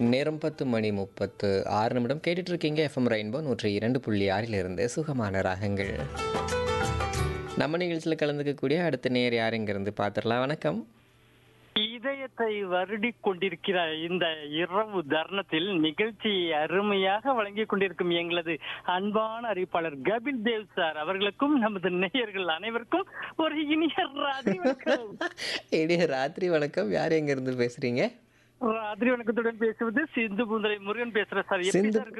நேரம் பத்து மணி முப்பத்து ஆறு நிமிடம் கேட்டுட்டு இருக்கீங்க எஃப்எம் ரெயின்போ நூற்றி இரண்டு புள்ளி ஆறிலிருந்து சுகமான ராகங்கள் நம்ம நிகழ்ச்சியில் கலந்துக்கக்கூடிய அடுத்த நேர் யார் இங்கிருந்து பார்த்துடலாம் வணக்கம் இதயத்தை வருடிக் கொண்டிருக்கிற இந்த இரவு தருணத்தில் நிகழ்ச்சி அருமையாக வழங்கிக் கொண்டிருக்கும் எங்களது அன்பான அறிவிப்பாளர் கபில் தேவ் சார் அவர்களுக்கும் நமது நேயர்கள் அனைவருக்கும் ஒரு இனிய ராத்திரி வணக்கம். இடையே ராத்திரி வணக்கம் யார் எங்கிருந்து பேசுறீங்க ராத்திரி வணக்கத்துடன் பேசுவது சிந்து பூந்தரை முருகன் பேசுற சார் எப்படி சிந்து சார்